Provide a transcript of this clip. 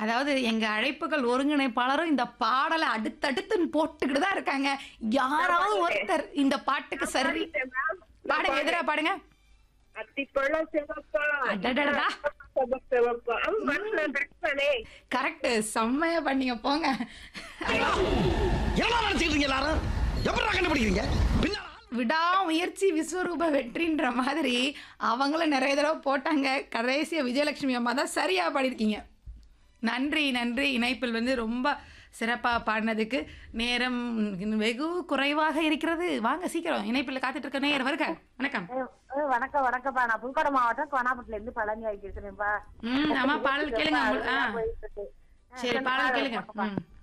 அதாவது எங்க அழைப்புகள் ஒருங்கிணைப்பாளரும் இந்த பாடலை அடுத்தடுத்து போட்டுக்கிட்டு தான் இருக்காங்க யாராவது ஒருத்தர் இந்த பாட்டுக்கு சரி பாடுங்க எதிரா பாடுங்க அத்திப்பழம் சிவப்பா அடடடடா. சிவப்பு சிவப்பா மண்ண தட்டனே கரெக்ட் செம்மையா பண்ணீங்க போங்க என்ன நினைச்சிட்டு இருக்கீங்க எல்லாரும் எப்படி கண்டுபிடிக்கிறீங்க பின்னால விடாமுயற்சி விஸ்வரூப வெற்றின்ற மாதிரி அவங்களும் நிறைய தடவை போட்டாங்க கடைசியா விஜயலட்சுமி அம்மா தான் சரியா பாடியிருக்கீங்க நன்றி நன்றி இணைப்பில் வந்து ரொம்ப சிறப்பாக பாடினதுக்கு நேரம் வெகு குறைவாக இருக்கிறது வாங்க சீக்கிரம் இணைப்பில் காத்துட்டு இருக்க நேரம் வருக வணக்கம் வணக்கம் வணக்கம்ப்பா நான் புதுக்கோட்டை மாவட்டம் கோனாப்பட்டில இருந்து பழனி ஆகி பேசுறேன்ப்பா ம் ஆமா பாடல் கேளுங்க உங்கள்- ஆ போயிட்டு இருக்கு. சரி பாடல் கேளுங்க ம்